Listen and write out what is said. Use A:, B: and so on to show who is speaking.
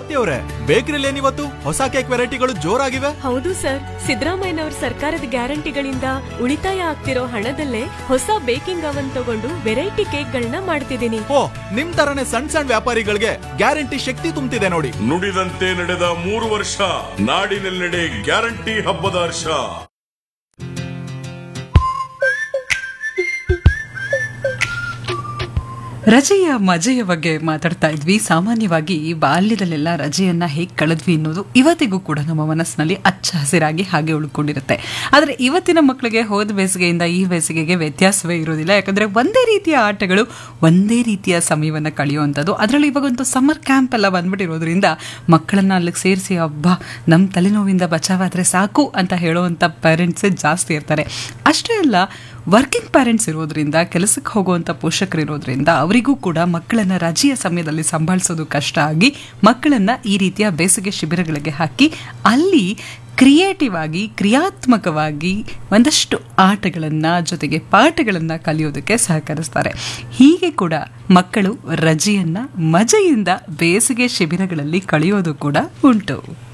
A: ದೀಪ್ತಿ ಅವರೇ ಬೇಕರಿಲಿ ಏನಿವತ್ತು ಹೊಸ ಕೇಕ್ ವೆರೈಟಿಗಳು ಜೋರಾಗಿವೆ
B: ಹೌದು ಸರ್ ಸಿದ್ದರಾಮಯ್ಯನವರ ಸರ್ಕಾರದ ಗ್ಯಾರಂಟಿಗಳಿಂದ ಉಳಿತಾಯ ಆಗ್ತಿರೋ ಹಣದಲ್ಲೇ ಹೊಸ ಬೇಕಿಂಗ್ ಅವನ್ ತಗೊಂಡು ವೆರೈಟಿ ಕೇಕ್ಗಳನ್ನ ಮಾಡ್ತಿದ್ದೀನಿ
A: ಓ ನಿಮ್ ತರನೇ ಸಣ್ಣ ಸಣ್ಣ ವ್ಯಾಪಾರಿಗಳಿಗೆ ಗ್ಯಾರಂಟಿ ಶಕ್ತಿ ತುಂಬ್ತಿದೆ ನೋಡಿ
C: ನುಡಿದಂತೆ ನಡೆದ ಮೂರು ವರ್ಷ ನಾಡಿನೆಲ್ಲೆಡೆ ಗ್ಯಾರಂಟಿ ಹಬ್ಬದ ಹರ್ಷ
D: ರಜೆಯ ಮಜೆಯ ಬಗ್ಗೆ ಮಾತಾಡ್ತಾ ಇದ್ವಿ ಸಾಮಾನ್ಯವಾಗಿ ಬಾಲ್ಯದಲ್ಲೆಲ್ಲ ರಜೆಯನ್ನ ಹೇಗೆ ಕಳೆದ್ವಿ ಅನ್ನೋದು ಇವತ್ತಿಗೂ ಕೂಡ ನಮ್ಮ ಮನಸ್ಸಿನಲ್ಲಿ ಅಚ್ಚ ಹಸಿರಾಗಿ ಹಾಗೆ ಉಳ್ಕೊಂಡಿರುತ್ತೆ ಆದರೆ ಇವತ್ತಿನ ಮಕ್ಕಳಿಗೆ ಹೋದ ಬೇಸಿಗೆಯಿಂದ ಈ ಬೇಸಿಗೆಗೆ ವ್ಯತ್ಯಾಸವೇ ಇರೋದಿಲ್ಲ ಯಾಕಂದ್ರೆ ಒಂದೇ ರೀತಿಯ ಆಟಗಳು ಒಂದೇ ರೀತಿಯ ಸಮಯವನ್ನು ಕಳೆಯುವಂಥದ್ದು ಅದರಲ್ಲಿ ಇವಾಗಂತೂ ಸಮ್ಮರ್ ಕ್ಯಾಂಪ್ ಎಲ್ಲ ಬಂದ್ಬಿಟ್ಟಿರೋದ್ರಿಂದ ಮಕ್ಕಳನ್ನ ಅಲ್ಲಿಗೆ ಸೇರಿಸಿ ಹಬ್ಬ ನಮ್ಮ ತಲೆನೋವಿಂದ ಬಚಾವಾದರೆ ಸಾಕು ಅಂತ ಹೇಳುವಂಥ ಪೇರೆಂಟ್ಸೇ ಜಾಸ್ತಿ ಇರ್ತಾರೆ ಅಷ್ಟೇ ಅಲ್ಲ ವರ್ಕಿಂಗ್ ಪ್ಯಾರೆಂಟ್ಸ್ ಇರೋದ್ರಿಂದ ಕೆಲಸಕ್ಕೆ ಹೋಗುವಂಥ ಪೋಷಕರು ಇರೋದ್ರಿಂದ ಅವರಿಗೂ ಕೂಡ ಮಕ್ಕಳನ್ನ ರಜೆಯ ಸಮಯದಲ್ಲಿ ಸಂಭಾಳಿಸೋದು ಕಷ್ಟ ಆಗಿ ಮಕ್ಕಳನ್ನ ಈ ರೀತಿಯ ಬೇಸಿಗೆ ಶಿಬಿರಗಳಿಗೆ ಹಾಕಿ ಅಲ್ಲಿ ಕ್ರಿಯೇಟಿವ್ ಆಗಿ ಕ್ರಿಯಾತ್ಮಕವಾಗಿ ಒಂದಷ್ಟು ಆಟಗಳನ್ನು ಜೊತೆಗೆ ಪಾಠಗಳನ್ನು ಕಲಿಯೋದಕ್ಕೆ ಸಹಕರಿಸ್ತಾರೆ ಹೀಗೆ ಕೂಡ ಮಕ್ಕಳು ರಜೆಯನ್ನ ಮಜೆಯಿಂದ ಬೇಸಿಗೆ ಶಿಬಿರಗಳಲ್ಲಿ ಕಳೆಯೋದು ಕೂಡ ಉಂಟು